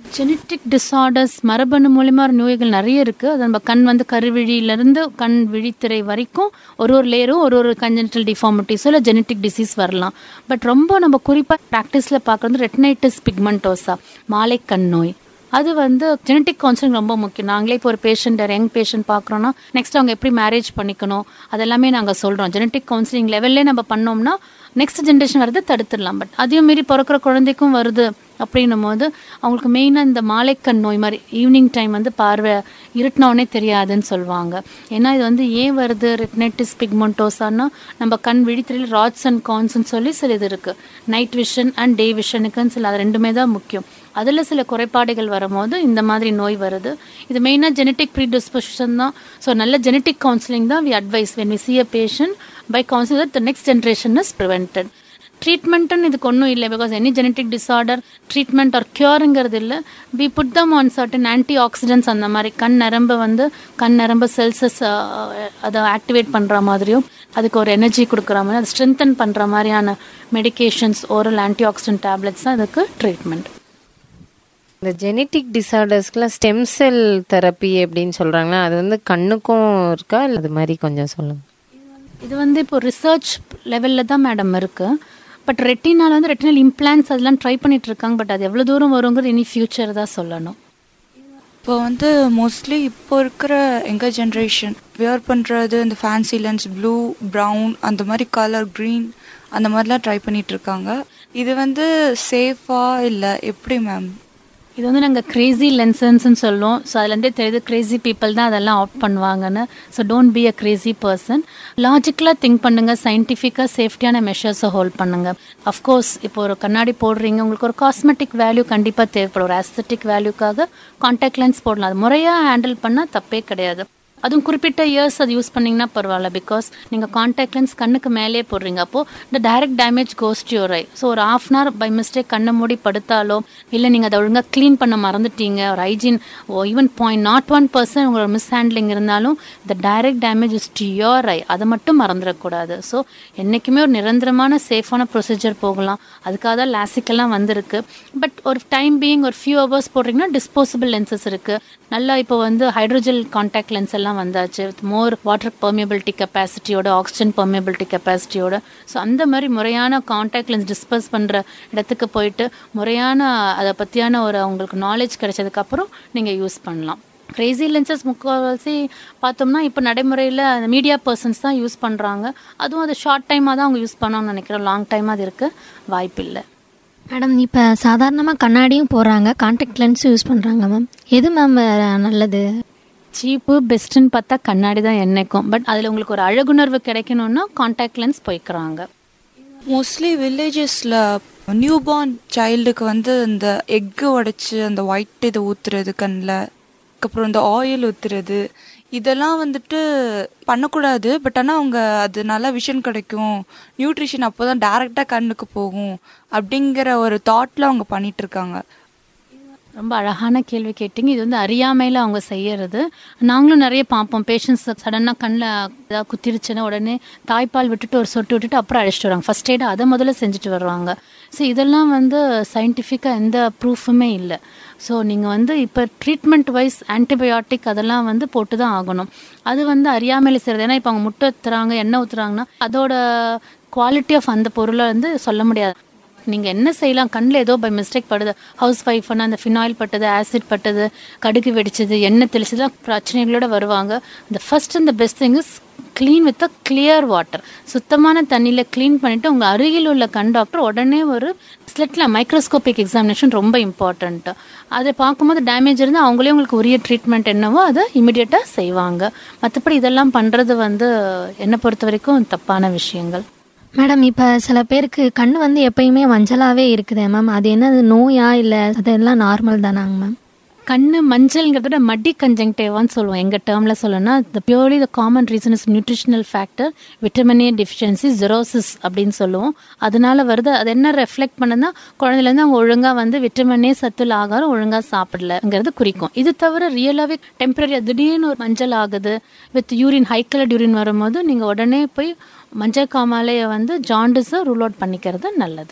ஜெனட்டிக் டிஸார்டர்ஸ் மரபணு மூலியமா வர நோய்கள் நிறைய இருக்கு அது நம்ம கண் வந்து கருவிழியிலிருந்து கண் விழித்திரை வரைக்கும் ஒரு ஒரு லேயரும் ஒரு ஒரு கஞ்சென்டல் டிஃபார்மிட்டிஸ் இல்லை ஜெனட்டிக் டிசீஸ் வரலாம் பட் ரொம்ப நம்ம குறிப்பாக ப்ராக்டிஸில் பார்க்குறது ரெட்னைட்டிஸ் பிக்மெண்டோசா மாலை கண் நோய் அது வந்து ஜெனட்டிக் கவுன்சிலிங் ரொம்ப முக்கியம் நாங்களே இப்போ ஒரு பேஷண்ட் யங் பேஷண்ட் பார்க்குறோன்னா நெக்ஸ்ட் அவங்க எப்படி மேரேஜ் பண்ணிக்கணும் அதெல்லாமே நாங்கள் சொல்கிறோம் ஜெனட்டிக் கவுன்சிலிங் லெவல்லே நம்ம பண்ணோம்னா நெக்ஸ்ட் ஜென்ரேஷன் வரதை தடுத்துடலாம் பட் அதையும் மீறி பிறக்கிற குழந்தைக்கும் வருது அப்படின்னும் போது அவங்களுக்கு மெயினாக இந்த மாலைக்கண் நோய் மாதிரி ஈவினிங் டைம் வந்து பார்வை இருட்டினோடனே தெரியாதுன்னு சொல்லுவாங்க ஏன்னா இது வந்து ஏன் வருது ரெட்னெட்டிஸ் பிக்மெண்டோசான்னா நம்ம கண் விழித்திரையில் ராட்ஸ் அண்ட் கான்ஸ்ன்னு சொல்லி சில இது இருக்குது நைட் விஷன் அண்ட் டே விஷனுக்குன்னு சில அது ரெண்டுமே தான் முக்கியம் அதில் சில குறைபாடுகள் வரும்போது இந்த மாதிரி நோய் வருது இது மெயினாக ஜெனட்டிக் ப்ரீடிஸ்பொசிஷன் தான் ஸோ நல்ல ஜெனட்டிக் கவுன்சிலிங் தான் we advise when we see a patient by counselling the next generation is prevented ட்ரீட்மெண்ட்டுன்னு இதுக்கு ஒன்றும் இல்லை because any genetic disorder treatment or க்யூருங்கிறது இல்லை we put them on certain anti oxidants அந்த மாதிரி கண் நரம்பு வந்து கண் நரம்பு செல்ஸஸ் அதை ஆக்டிவேட் பண்ணுற மாதிரியும் அதுக்கு ஒரு எனர்ஜி கொடுக்குற மாதிரி அதை ஸ்ட்ரென்தன் பண்ணுற மாதிரியான medications oral anti oxidant tablets தான் அதுக்கு ட்ரீட்மெண்ட் இந்த ஜெனட்டிக் டிசார்டர்ஸ்க்குலாம் ஸ்டெம் செல் தெரப்பி அப்படின்னு சொல்றாங்களா அது வந்து கண்ணுக்கும் இருக்கா இல்லை அது மாதிரி கொஞ்சம் சொல்லுங்க இது வந்து இப்போ ரிசர்ச் லெவலில் தான் மேடம் இருக்கு பட் ரெட்டினால் வந்து ரெட்டினல் இம்ப்ளான்ஸ் அதெல்லாம் ட்ரை பண்ணிட்டு இருக்காங்க பட் அது எவ்வளோ தூரம் வருங்கிறது இனி ஃபியூச்சர் தான் சொல்லணும் இப்போ வந்து மோஸ்ட்லி இப்போ இருக்கிற எங்கள் ஜென்ரேஷன் வியர் பண்ணுறது இந்த ஃபேன்சி லென்ஸ் ப்ளூ ப்ரௌன் அந்த மாதிரி கலர் க்ரீன் அந்த மாதிரிலாம் ட்ரை பண்ணிட்டு இருக்காங்க இது வந்து சேஃபா இல்லை எப்படி மேம் இது வந்து நாங்கள் கிரேசி லென்சன்ஸ்னு சொல்லுவோம் ஸோ அதுலேருந்தே தெரியுது கிரேசி பீப்புள் தான் அதெல்லாம் ஆப்ட் பண்ணுவாங்கன்னு so don't be a crazy person லாஜிக்கலாக திங்க் பண்ணுங்க சயின்டிஃபிக்காக சேஃப்டியான மெஷர்ஸை ஹோல்ட் பண்ணுங்க அஃப்கோர்ஸ் இப்போ ஒரு கண்ணாடி போடுறீங்க உங்களுக்கு ஒரு காஸ்மெட்டிக் வேல்யூ கண்டிப்பாக தேவைப்படும் ஒரு ஆஸ்தட்டிக் வேல்யூக்காக கான்டாக்ட் லென்ஸ் போடலாம் அது முறையாக ஹேண்டில் பண்ணால் தப்பே கிடையாது அதுவும் குறிப்பிட்ட இயர்ஸ் அது யூஸ் பண்ணீங்கன்னா பரவாயில்ல பிகாஸ் நீங்கள் கான்டாக்ட் லென்ஸ் கண்ணுக்கு மேலே போடுறீங்க அப்போ இந்த direct damage goes to your eye so ஒரு half an hour by mistake கண்ணை மூடி படுத்தாலோ இல்லை நீங்கள் அதை ஒழுங்காக க்ளீன் பண்ண மறந்துட்டீங்க ஒரு hygiene even point not one percent உங்களோட மிஸ் ஹேண்ட்லிங் இருந்தாலும் இந்த direct damage is to your eye அதை மட்டும் மறந்துடக்கூடாது ஸோ என்றைக்குமே ஒரு நிரந்தரமான சேஃபான ப்ரொசீஜர் போகலாம் அதுக்காக தான் லாசிக்கெல்லாம் வந்திருக்கு பட் ஒரு டைம் பீயிங் ஒரு ஃபியூ ஹவர்ஸ் போடுறீங்கன்னா டிஸ்போசபிள் லென்சஸ் இருக்குது நல்லா இப்போ வந்து ஹைட்ரோஜெல் கான்டாக்ட் லென்ஸ் எல்லாம் வந்தாச்சு வித் மோர் வாட்டர் பர்மியபிலிட்டி கெப்பாசிட்டியோட ஆக்சிஜன் பர்மியபிலிட்டி கெப்பாசிட்டியோட ஸோ அந்த மாதிரி முறையான கான்டாக்ட் லென்ஸ் டிஸ்போஸ் பண்ணுற இடத்துக்கு போயிட்டு முறையான அதை பற்றியான ஒரு அவங்களுக்கு நாலேஜ் கிடைச்சதுக்கப்புறம் நீங்கள் யூஸ் பண்ணலாம் கிரேசி லென்சஸ் முக்கால்வாசி பார்த்தோம்னா இப்போ நடைமுறையில் அந்த மீடியா பர்சன்ஸ் தான் யூஸ் பண்ணுறாங்க அதுவும் அது ஷார்ட் டைமாக தான் அவங்க யூஸ் பண்ணணும்னு நினைக்கிறேன் லாங் டைமாக அது இருக்க வாய்ப்பில்லை மேடம் இப்போ சாதாரணமாக கண்ணாடியும் போடுறாங்க கான்டாக்ட் லென்ஸ் யூஸ் பண்ணுறாங்க மேம் எது மேம் நல்லது சீப்பு பெஸ்ட்டுன்னு பார்த்தா கண்ணாடி தான் என்னைக்கும் பட் அதில் உங்களுக்கு ஒரு அழகுணர்வு கிடைக்கணும்னா கான்டாக்ட் லென்ஸ் போய்க்கிறாங்க மோஸ்ட்லி வில்லேஜஸில் நியூ பார்ன் சைல்டுக்கு வந்து இந்த எக்கு உடைச்சு அந்த ஒயிட் இதை ஊத்துறது கண்ணில் அதுக்கப்புறம் இந்த ஆயில் ஊத்துறது இதெல்லாம் வந்துட்டு பண்ணக்கூடாது பட் ஆனால் அவங்க அது நல்லா விஷன் கிடைக்கும் நியூட்ரிஷன் அப்போ தான் டேரெக்டாக கண்ணுக்கு போகும் அப்படிங்கிற ஒரு தாட்டில் அவங்க பண்ணிட்டு இருக்காங்க ரொம்ப அழகான கேள்வி கேட்டீங்க இது வந்து அறியாமையில் அவங்க செய்யறது நாங்களும் நிறைய பார்ப்போம் பேஷண்ட்ஸ் சடனாக கண்ணில் ஏதாவது குத்திருச்சுன்னா உடனே தாய்ப்பால் விட்டுட்டு ஒரு சொட்டு விட்டுட்டு அப்புறம் அழைச்சிட்டு வராங்க ஃபர்ஸ்ட் எய்டு அதை முதல்ல செஞ்சுட்டு வருவாங்க ஸோ இதெல்லாம் வந்து சயின்டிஃபிக்காக எந்த ப்ரூஃபுமே இல்லை ஸோ நீங்கள் வந்து இப்போ ட்ரீட்மெண்ட் வைஸ் ஆன்டிபயோட்டிக் அதெல்லாம் வந்து போட்டு தான் ஆகணும் அது வந்து அறியாமையில் செய்கிறது ஏன்னா இப்போ அவங்க முட்டை ஊற்றுறாங்க எண்ணெய் ஊற்றுறாங்கன்னா அதோட குவாலிட்டி ஆஃப் அந்த பொருளை வந்து சொல்ல முடியாது நீங்கள் என்ன செய்யலாம் கண்ணில் ஏதோ பை மிஸ்டேக் படுது ஹவுஸ் ஒய்ஃப்னா அந்த ஃபினாயில் பட்டது ஆசிட் பட்டது கடுகு வெடிச்சது எண்ணெய் தெளிச்சதுலாம் பிரச்சனைகளோட வருவாங்க இந்த ஃபர்ஸ்ட் இந்த best thing is clean with a clear water சுத்தமான தண்ணியில் க்ளீன் பண்ணிவிட்டு உங்கள் அருகில் உள்ள கண் டாக்டர் உடனே ஒரு ஸ்லெட்டில் மைக்ரோஸ்கோபிக் எக்ஸாமினேஷன் ரொம்ப இம்பார்ட்டண்ட்டு அதை பார்க்கும்போது டேமேஜ் இருந்தால் அவங்களே உங்களுக்கு உரிய ட்ரீட்மெண்ட் என்னவோ அதை இமிடியேட்டாக செய்வாங்க மற்றபடி இதெல்லாம் பண்ணுறது வந்து என்னை பொறுத்த வரைக்கும் தப்பான விஷயங்கள் மேடம் இப்போ சில பேருக்கு கண் வந்து எப்பயுமே மஞ்சளாவே இருக்குதே மேம் அது என்னது நோயா இல்லை அதெல்லாம் நார்மல் தானாங்க மேம் கண்ணு மஞ்சள்ங்கிறத விட மடி கன்ஜங்டேவான்னு சொல்லுவோம் எங்கள் டேர்மில் சொல்லணும்னா the purely the common reason is nutritional factor vitamin A deficiency xerosis அப்படின்னு சொல்லுவோம் அதனால வருது அது என்ன ரெஃப்ளெக்ட் பண்ணுன்னா குழந்தைலேருந்து அவங்க ஒழுங்காக வந்து விட்டமின் ஏ சத்துள்ள ஆகாரம் ஒழுங்காக சாப்பிடலங்கிறது குறிக்கும் இது தவிர ரியலாகவே டெம்பரரி திடீர்னு ஒரு மஞ்சள் ஆகுது with urine high colour urine வரும்போது நீங்கள் உடனே போய் மஞ்சள் காமாலையை வந்து ஜாண்டிஸை ரூல் அவுட் பண்ணிக்கிறது நல்லது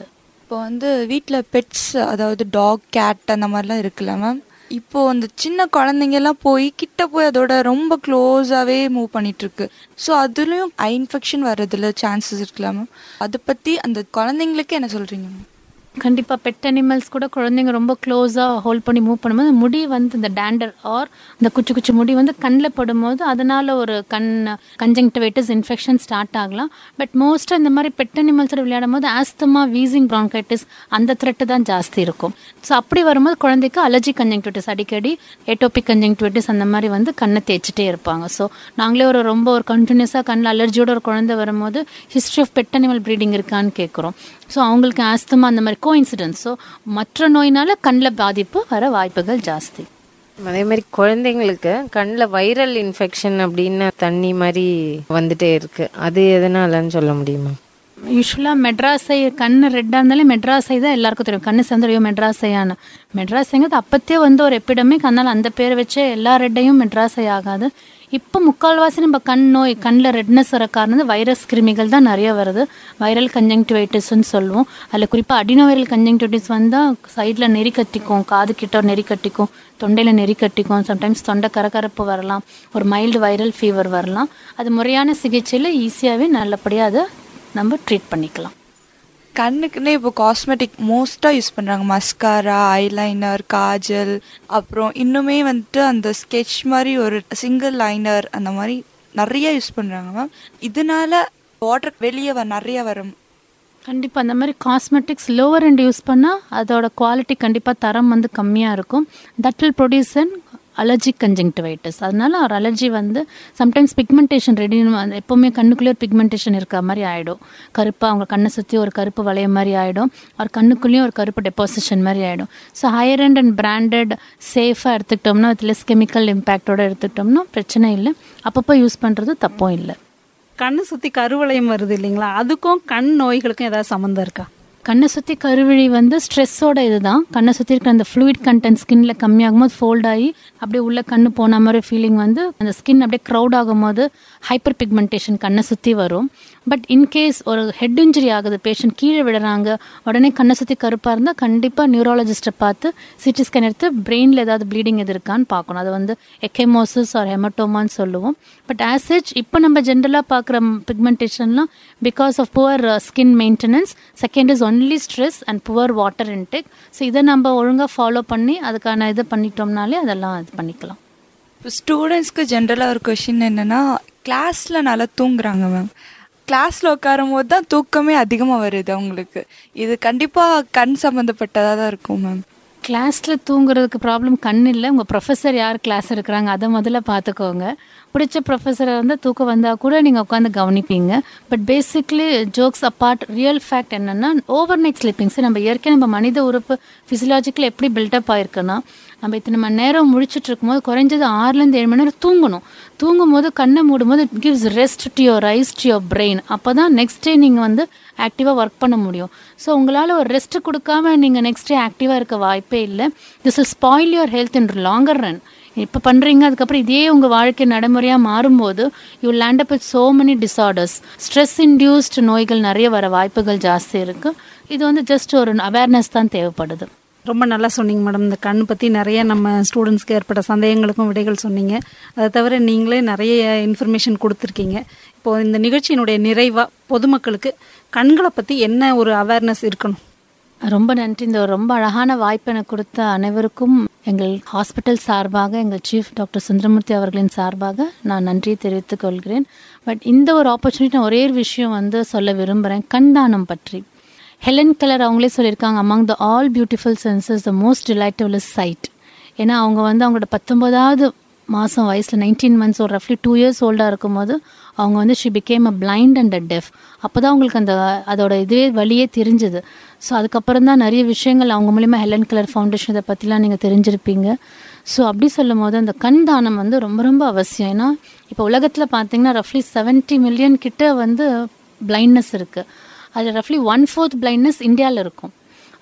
இப்போ வந்து வீட்டில் பெட்ஸ் அதாவது டாக் கேட் அந்த மாதிரிலாம் இருக்குல்ல மேம் இப்போ அந்த சின்ன குழந்தைங்கெல்லாம் போய் கிட்ட போய் அதோட ரொம்ப க்ளோஸாகவே மூவ் பண்ணிட்டு இருக்கு ஸோ அதுலேயும் ஐ இன்ஃபெக்ஷன் வர்றதுல சான்சஸ் இருக்குல்ல மேம் அதை பற்றி அந்த குழந்தைங்களுக்கு என்ன சொல்கிறீங்க மேம் கண்டிப்பாக பெட் அனிமல்ஸ் கூட குழந்தைங்க ரொம்ப க்ளோஸாக ஹோல்ட் பண்ணி மூவ் பண்ணும்போது அந்த முடி வந்து இந்த டேண்டர் ஆர் இந்த குச்சி குச்சி முடி வந்து கண்ணில் படும்போது அதனால ஒரு கண் கன்ஜங்டிவைட்டிஸ் இன்ஃபெக்ஷன் ஸ்டார்ட் ஆகலாம் பட் மோஸ்ட்டாக இந்த மாதிரி பெட் அனிமல்ஸோட விளையாடும் போது ஆஸ்தமா வீசிங் ப்ராங்கைட்டிஸ் அந்த த்ரெட்டு தான் ஜாஸ்தி இருக்கும் ஸோ அப்படி வரும்போது குழந்தைக்கு அலர்ஜி கன்ஜங்டிவிட்டிஸ் அடிக்கடி ஏட்டோபிக் கன்ஜங்டிவிட்டிஸ் அந்த மாதிரி வந்து கண்ணை தேய்ச்சிட்டே இருப்பாங்க ஸோ நாங்களே ஒரு ரொம்ப ஒரு கண்டினியூஸாக கண்ணில் அலர்ஜியோட ஒரு குழந்தை வரும்போது history of pet animal breeding இருக்கான்னு கேட்குறோம் ஸோ அவங்களுக்கு ஆஸ்தமா அந்த மாதிரி கோ இன்சிடென்ட் ஸோ மற்ற நோயினால கண்ணில் பாதிப்பு வர வாய்ப்புகள் ஜாஸ்தி அதே மாதிரி குழந்தைங்களுக்கு கண்ணில் வைரல் இன்ஃபெக்ஷன் அப்படின்னு தண்ணி மாதிரி வந்துட்டே இருக்கு அது எதனாலன்னு சொல்ல முடியுமா யூஸ்வலாக மெட்ராஸை கண்ணு ரெட்டாக இருந்தாலே மெட்ராஸை தான் எல்லாருக்கும் தெரியும் கண்ணு சேர்ந்து ஐயோ மெட்ராஸையான்னு மெட்ராஸைங்கிறது அப்பத்தே வந்து ஒரு எப்பிடமிக் அதனால் அந்த பேரை வச்சு எல்லா ரெட்டையும் மெட்ராஸை ஆகாது இப்போ முக்கால்வாசி நம்ம கண் நோய் கண்ணில் ரெட்னஸ் வர காரணம் வந்து வைரஸ் கிருமிகள் தான் நிறைய வருது வைரல் கன்ஜங்டிவைட்டிஸ்ன்னு சொல்லுவோம் அதில் குறிப்பாக அடினோவைரல் கன்ஜங்டிவைட்டிஸ் வந்தால் சைடில் நெறி கட்டிக்கும் காது கிட்ட ஒரு நெறி கட்டிக்கும் தொண்டையில் நெறி கட்டிக்கும் சம்டைம்ஸ் தொண்டை கரகரப்பு வரலாம் ஒரு மைல்டு வைரல் ஃபீவர் வரலாம் அது முறையான சிகிச்சையில் ஈஸியாகவே நல்லபடியாக அதை நம்ம ட்ரீட் பண்ணிக்கலாம் கண்ணுக்குன்னே இப்போ காஸ்மெட்டிக் மோஸ்ட்டாக யூஸ் பண்ணுறாங்க மஸ்காரா ஐலைனர் காஜல் அப்புறம் இன்னுமே வந்துட்டு அந்த ஸ்கெட்ச் மாதிரி ஒரு சிங்கிள் லைனர் அந்த மாதிரி நிறைய யூஸ் பண்ணுறாங்க மேம் இதனால வாட்டர் வெளியே வ நிறைய வரும் கண்டிப்பாக அந்த மாதிரி காஸ்மெட்டிக்ஸ் லோவர் end யூஸ் பண்ணால் அதோட குவாலிட்டி கண்டிப்பாக தரம் வந்து கம்மியாக இருக்கும் that will produce an allergic conjunctivitis அதனால ஒரு அலர்ஜி வந்து சம்டைம்ஸ் பிக்மெண்டேஷன் ரெடி எப்போவுமே கண்ணுக்குள்ளே ஒரு பிக்மெண்டேஷன் இருக்க மாதிரி ஆகிடும் கருப்பாக அவங்க கண்ணை சுற்றி ஒரு கருப்பு வளைய மாதிரி ஆகிடும் ஒரு கண்ணுக்குள்ளேயும் ஒரு கருப்பு டெபாசிஷன் மாதிரி ஆகிடும் so higher and and branded சேஃபாக எடுத்துக்கிட்டோம்னா வித் லெஸ் கெமிக்கல் இம்பேக்டோட எடுத்துக்கிட்டோம்னா பிரச்சனை இல்லை அப்பப்போ யூஸ் பண்ணுறது தப்பும் இல்லை கண்ணு சுற்றி கருவளையம் வருது இல்லைங்களா அதுக்கும் கண் நோய்களுக்கும் ஏதாவது சம்மந்தம் இருக்கா கண்ணை சுற்றி கருவிழி வந்து ஸ்ட்ரெஸ்ஸோட இதுதான் கண்ணை சுற்றி இருக்கிற அந்த ஃப்ளூயிட் கண்டென்ட் ஸ்கின்ல கம்மியாகும் போது ஃபோல்ட் ஆகி அப்படியே உள்ள கண்ணு போன மாதிரி ஃபீலிங் வந்து அந்த ஸ்கின் அப்படியே க்ரௌட் ஆகும்போது ஹைப்பர் பிக்மெண்டேஷன் கண்ணை சுற்றி வரும் பட் இன்கேஸ் ஒரு ஹெட் இன்ஜுரி ஆகுது பேஷண்ட் கீழே விடுறாங்க உடனே கண்ணை சுற்றி கருப்பாக இருந்தால் கண்டிப்பாக நியூராலஜிஸ்ட்டை பார்த்து சிடி ஸ்கேன் எடுத்து பிரெயினில் ஏதாவது ப்ளீடிங் எது இருக்கான்னு பார்க்கணும் அது வந்து எக்கெமோசிஸ் ஆர் ஹெமட்டோமான்னு சொல்லுவோம் பட் ஆசிட் இப்போ நம்ம ஜென்ரலாக பார்க்குற பிக்மெண்டேஷன்லாம் because of poor skin maintenance second is only stress and poor water intake so இதை நம்ம ஒழுங்காக ஃபாலோ பண்ணி அதுக்கான இது பண்ணிட்டோம்னாலே அதெல்லாம் இது பண்ணிக்கலாம் இப்போ ஸ்டூடெண்ட்ஸ்க்கு ஜென்ரலாக ஒரு கொஷின் என்னென்னா கிளாஸில் நல்லா தூங்குறாங்க மேம் கிளாஸில் உட்காரும் போது தான் தூக்கமே அதிகமாக வருது அவங்களுக்கு இது கண்டிப்பாக கண் சம்மந்தப்பட்டதாக தான் இருக்கும் மேம் கிளாஸில் தூங்குறதுக்கு ப்ராப்ளம் கண் இல்லை உங்கள் ப்ரொஃபஸர் யார் கிளாஸ் இருக்கிறாங்க அதை முதல்ல பார்த்துக்கோங்க பிடிச்ச ப்ரொஃபஸரை வந்து தூக்கம் வந்தால் கூட நீங்கள் உட்காந்து கவனிப்பீங்க but basically jokes apart real fact என்னென்னா ஓவர் நைட் ஸ்லீப்பிங்ஸ் நம்ம இயற்கை நம்ம மனித உறுப்பு ஃபிசியலாஜிக்கல் எப்படி பில்டப் ஆயிருக்குன்னா நம்ம இத்தனை மணி நேரம் முழிச்சிட்டு இருக்கும்போது குறைஞ்சது ஆறுலேருந்து ஏழு மணி நேரம் தூங்கணும் தூங்கும் போது கண்ணை மூடும்போது it gives rest to your eyes to your brain அப்போ தான் நெக்ஸ்ட் டே நீங்கள் வந்து ஆக்டிவாக ஒர்க் பண்ண முடியும் ஸோ உங்களால் ஒரு ரெஸ்ட் கொடுக்காம நீங்கள் நெக்ஸ்ட் டே ஆக்டிவாக இருக்க வாய்ப்பே இல்லை this will spoil your health in longer run இப்போ பண்ணுறீங்க அதுக்கப்புறம் இதே உங்கள் வாழ்க்கை நடைமுறையாக மாறும்போது you land up with so many disorders stress induced நோய்கள் நிறைய வர வாய்ப்புகள் ஜாஸ்தி இருக்குது இது வந்து ஜஸ்ட் ஒரு அவேர்னஸ் தான் தேவைப்படுது ரொம்ப நல்லா சொன்னீங்க மேடம் இந்த கண் பற்றி நிறைய நம்ம ஸ்டூடெண்ட்ஸ்க்கு ஏற்பட்ட சந்தேகங்களுக்கும் விடைகள் சொன்னீங்க அதை தவிர நீங்களே நிறைய இன்ஃபர்மேஷன் கொடுத்துருக்கீங்க இப்போது இந்த நிகழ்ச்சியினுடைய நிறைவாக பொதுமக்களுக்கு கண்களை பற்றி என்ன ஒரு அவேர்னஸ் இருக்கணும் ரொம்ப நன்றி இந்த ஒரு ரொம்ப அழகான வாய்ப்பு எனக்கு கொடுத்த அனைவருக்கும் எங்கள் ஹாஸ்பிட்டல் சார்பாக எங்கள் சீஃப் டாக்டர் சுந்தரமூர்த்தி அவர்களின் சார்பாக நான் நன்றியை தெரிவித்துக் கொள்கிறேன் பட் இந்த ஒரு ஆப்பர்ச்சுனிட்டி நான் ஒரே ஒரு விஷயம் வந்து சொல்ல விரும்புகிறேன் கண்தானம் பற்றி ஹெலன் கலர் அவங்களே சொல்லியிருக்காங்க among the all beautiful senses the most delightable sight ஏன்னா அவங்க வந்து அவங்களோட பத்தொன்பதாவது மாதம் வயசில் நைன்டீன் மந்த்ஸ் ஒரு ரஃப்லி டூ இயர்ஸ் ஓல்டாக இருக்கும்போது அவங்க வந்து she became a blind and a deaf அப்போ தான் அவங்களுக்கு அந்த அதோட இதுவே வழியே தெரிஞ்சுது ஸோ அதுக்கப்புறம் தான் நிறைய விஷயங்கள் அவங்க மூலிமா ஹெலன் கலர் ஃபவுண்டேஷன் இதை பற்றிலாம் நீங்கள் தெரிஞ்சிருப்பீங்க ஸோ அப்படி சொல்லும் போது அந்த கண் தானம் வந்து ரொம்ப ரொம்ப அவசியம் ஏன்னா இப்போ உலகத்தில் பார்த்தீங்கன்னா ரஃப்லி செவன்ட்டி மில்லியன் கிட்ட வந்து பிளைண்ட்னஸ் இருக்குது அதில் ரஃப்லி ஒன் ஃபோர்த் பிளைண்ட்னஸ் இந்தியாவில் இருக்கும்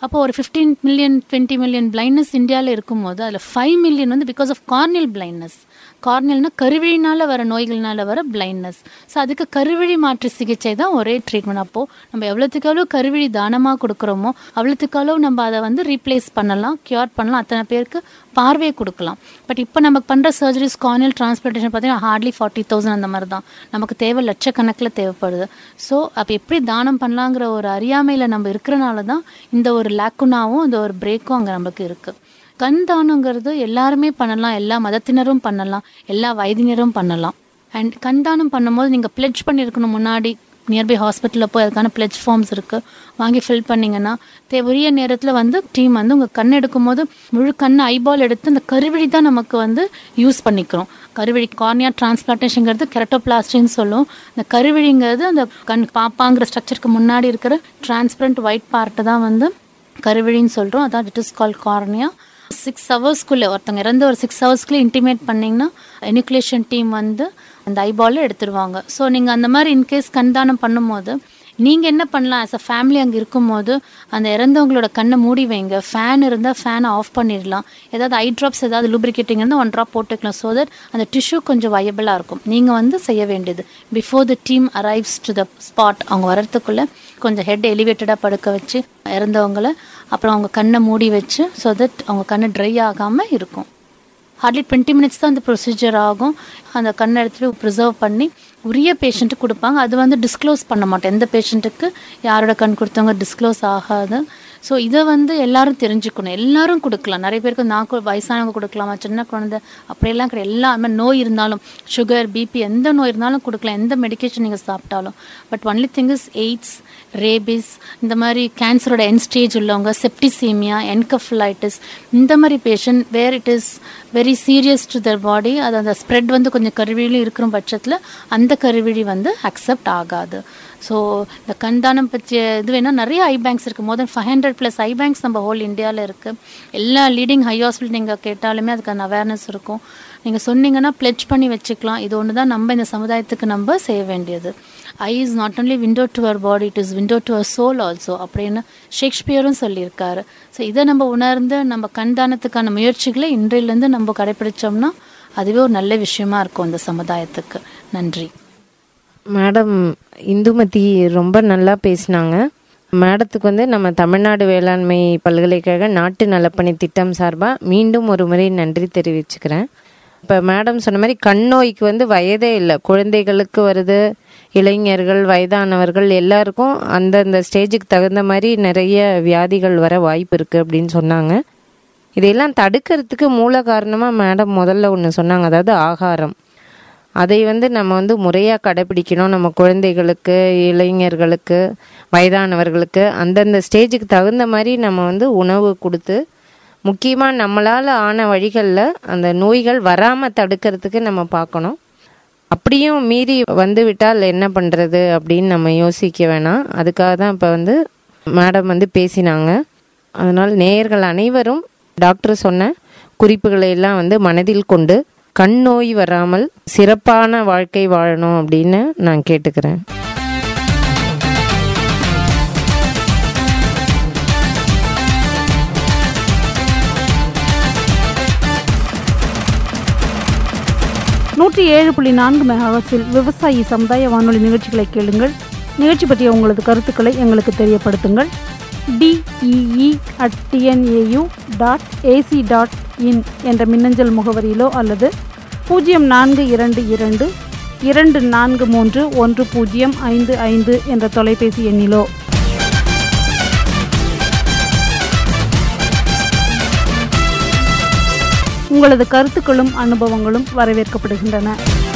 அப்போ ஒரு fifteen million twenty million blindness இந்தியாவில் இருக்கும்போது அதில் ஃபைவ் மில்லியன் வந்து பிகாஸ் ஆஃப் கார்னியல் பிளைண்ட்னஸ் கார்னியல்னா கருவிழினால வர நோய்கள்னால வர பிளைண்ட்னஸ் ஸோ அதுக்கு கருவிழி மாற்று சிகிச்சை தான் ஒரே ட்ரீட்மெண்ட் அப்போது நம்ம எவ்வளோத்துக்கு எவ்வளோ கருவிழி தானமாக கொடுக்குறோமோ அவ்வளோத்துக்கு அளவு நம்ம அதை வந்து ரீப்ளேஸ் பண்ணலாம் க்யூர் பண்ணலாம் அத்தனை பேருக்கு பார்வையை கொடுக்கலாம் பட் இப்போ நமக்கு பண்ணுற சர்ஜரிஸ் கார்னியல் டிரான்ஸ்பிளேஷன் பார்த்தீங்கன்னா ஹார்ட்லி ஃபார்ட்டி தௌசண்ட் அந்த மாதிரி தான் நமக்கு தேவை லட்சக்கணக்கில் தேவைப்படுது ஸோ அப்போ எப்படி தானம் பண்ணலாங்கிற ஒரு அறியாமையில் நம்ம இருக்கிறனால தான் இந்த ஒரு லேக்குனாவும் இந்த ஒரு பிரேக்கும் அங்கே நமக்கு இருக்குது கண் தானங்கிறது எல்லாருமே பண்ணலாம் எல்லா மதத்தினரும் பண்ணலாம் எல்லா வயதினரும் பண்ணலாம் அண்ட் கண் தானம் பண்ணும்போது நீங்கள் பிளெட்ஜ் பண்ணியிருக்கணும் முன்னாடி நியர்பை ஹாஸ்பிட்டலில் போய் அதுக்கான பிளெட்ஜ் ஃபார்ம்ஸ் இருக்குது வாங்கி ஃபில் பண்ணிங்கன்னா தே உரிய நேரத்தில் வந்து டீம் வந்து உங்கள் கண் எடுக்கும்போது முழு கண் ஐபால் எடுத்து அந்த கருவிழி தான் நமக்கு வந்து யூஸ் பண்ணிக்கிறோம் கருவிழி கார்னியா டிரான்ஸ்பிளான்டேஷன்ங்கிறது கெரட்டோபிளாஸ்டின்னு சொல்லும் இந்த கருவிழிங்கிறது அந்த கண் பாப்பாங்கிற ஸ்ட்ரக்சருக்கு முன்னாடி இருக்கிற டிரான்ஸ்பரண்ட் ஒயிட் பார்ட்டு தான் வந்து கருவிழின்னு சொல்கிறோம் அதான் it is call cornea six ஹவர்ஸ்க்குள்ளே ஒருத்தவங்க இறந்து ஒரு சிக்ஸ் ஹவர்ஸ்க்குள்ளே இன்டிமேட் பண்ணிங்கன்னா எனுக்குலேஷன் டீம் வந்து அந்த ஐபாலில் எடுத்துருவாங்க ஸோ நீங்கள் அந்த மாதிரி இன்கேஸ் கண்தானம் பண்ணும்போது நீங்கள் என்ன பண்ணலாம் ஆஸ் அ ஃபேமிலி அங்கே இருக்கும்போது அந்த இறந்தவங்களோட கண்ணை மூடி வைங்க ஃபேன் இருந்தால் ஃபேனை ஆஃப் பண்ணிடலாம் ஏதாவது ஐ ட்ராப்ஸ் ஏதாவது லூப்ரிகேட்டிங் இருந்தால் ஒன் ட்ராப் போட்டுக்கலாம் ஸோ தட் அந்த டிஷ்யூ கொஞ்சம் வயபிளாக இருக்கும் நீங்கள் வந்து செய்ய வேண்டியது before the team arrives to the spot அவங்க வரத்துக்குள்ளே கொஞ்சம் ஹெட் எலிவேட்டடாக படுக்க வச்சு இறந்தவங்கள அப்புறம் அவங்க கண்ணை மூடி வச்சு ஸோ தட் அவங்க கண்ணு ட்ரை ஆகாமல் இருக்கும் ஹார்ட்லி டுவெண்ட்டி மினிட்ஸ் தான் அந்த ப்ரொசீஜர் ஆகும் அந்த கண்ணை எடுத்துட்டு ப்ரிசர்வ் பண்ணி உரிய பேஷண்ட்டுக்கு கொடுப்பாங்க அது வந்து டிஸ்க்ளோஸ் பண்ண மாட்டோம் எந்த பேஷண்ட்டுக்கு யாரோட கண் கொடுத்தவங்க டிஸ்க்ளோஸ் ஆகாது ஸோ இதை வந்து எல்லாரும் தெரிஞ்சுக்கணும் எல்லாரும் கொடுக்கலாம் நிறைய பேருக்கு நான் கு- வயசானவங்க கொடுக்கலாமா சின்ன குழந்தை அப்படியெல்லாம் கிடையாது எல்லாமே நோய் இருந்தாலும் சுகர் பிபி எந்த நோய் இருந்தாலும் கொடுக்கலாம் எந்த மெடிகேஷன் நீங்கள் சாப்பிட்டாலும் but only thing is AIDS rabies இந்த மாதிரி கேன்சரோட என் ஸ்டேஜ் உள்ளவங்க செப்டிசீமியா என்கஃபலைட்டிஸ் இந்த மாதிரி patient where it is very serious to their body அது அந்த ஸ்ப்ரெட் வந்து கொஞ்சம் கருவிழி இருக்கிற பட்சத்தில் அந்த கருவிழி வந்து அக்செப்ட் ஆகாது ஸோ இந்த கண்தானம் பற்றிய இது வேணால் நிறைய ஐ பேங்க்ஸ் இருக்குது more than five hundred plus eye banks நம்ம ஹோல் இந்தியாவில் இருக்குது எல்லா லீடிங் ஹை ஹாஸ்பிட்டல் நீங்கள் கேட்டாலுமே அதுக்கான அவேர்னஸ் இருக்கும் நீங்கள் சொன்னீங்கன்னா பிளெட்ஜ் பண்ணி வச்சுக்கலாம் இது ஒன்று தான் நம்ம இந்த சமுதாயத்துக்கு நம்ம செய்ய வேண்டியது eye is not only window to our body it is window to our soul also அப்படின்னு ஷேக்ஸ்பியரும் சொல்லியிருக்காரு ஸோ இதை நம்ம உணர்ந்து நம்ம கண்தானத்துக்கான முயற்சிகளை இன்றையிலேருந்து நம்ம கடைப்பிடிச்சோம்னா அதுவே ஒரு நல்ல விஷயமா இருக்கும் இந்த சமுதாயத்துக்கு நன்றி மேடம் இந்துமதி ரொம்ப நல்லா பேசினாங்க மேடத்துக்கு வந்து நம்ம தமிழ்நாடு வேளாண்மை பல்கலைக்கழக நாட்டு நலப்பணி திட்டம் சார்பாக மீண்டும் ஒரு முறை நன்றி தெரிவிச்சுக்கிறேன் இப்போ மேடம் சொன்ன மாதிரி கண் நோய்க்கு வந்து வயதே இல்லை குழந்தைகளுக்கு வருது இளைஞர்கள் வயதானவர்கள் எல்லாருக்கும் அந்தந்த ஸ்டேஜுக்கு தகுந்த மாதிரி நிறைய வியாதிகள் வர வாய்ப்பு இருக்குது அப்படின்னு சொன்னாங்க இதையெல்லாம் தடுக்கிறதுக்கு மூல காரணமாக மேடம் முதல்ல ஒன்று சொன்னாங்க அதாவது ஆகாரம் அதை வந்து நம்ம வந்து முறையாக கடைப்பிடிக்கணும் நம்ம குழந்தைகளுக்கு இளைஞர்களுக்கு வயதானவர்களுக்கு அந்தந்த ஸ்டேஜுக்கு தகுந்த மாதிரி நம்ம வந்து உணவு கொடுத்து முக்கியமாக நம்மளால் ஆன வழிகளில் அந்த நோய்கள் வராமல் தடுக்கிறதுக்கு நம்ம பார்க்கணும் அப்படியும் மீறி வந்து விட்டால் என்ன பண்ணுறது அப்படின்னு நம்ம யோசிக்க வேணாம் அதுக்காக தான் இப்போ வந்து மேடம் வந்து பேசினாங்க அதனால் நேயர்கள் அனைவரும் டாக்டர் சொன்ன குறிப்புகளை எல்லாம் வந்து மனதில் கொண்டு கண் நோய் வராமல் சிறப்பான வாழ்க்கை வாழணும் அப்படின்னு நான் கேட்டுக்கிறேன் நூற்றி ஏழு புள்ளி நான்கு மெகாஹர்ட்ஸில் விவசாயி சமுதாய வானொலி நிகழ்ச்சிகளை கேளுங்கள் நிகழ்ச்சி பற்றிய உங்களது கருத்துக்களை எங்களுக்கு தெரியப்படுத்துங்கள் DEE at TNAU dot AC dot in என்ற மின்னஞ்சல் முகவரியிலோ அல்லது பூஜ்ஜியம் நான்கு இரண்டு இரண்டு இரண்டு நான்கு மூன்று ஒன்று பூஜ்ஜியம் ஐந்து ஐந்து என்ற தொலைபேசி எண்ணிலோ உங்களது கருத்துக்களும் அனுபவங்களும் வரவேற்கப்படுகின்றன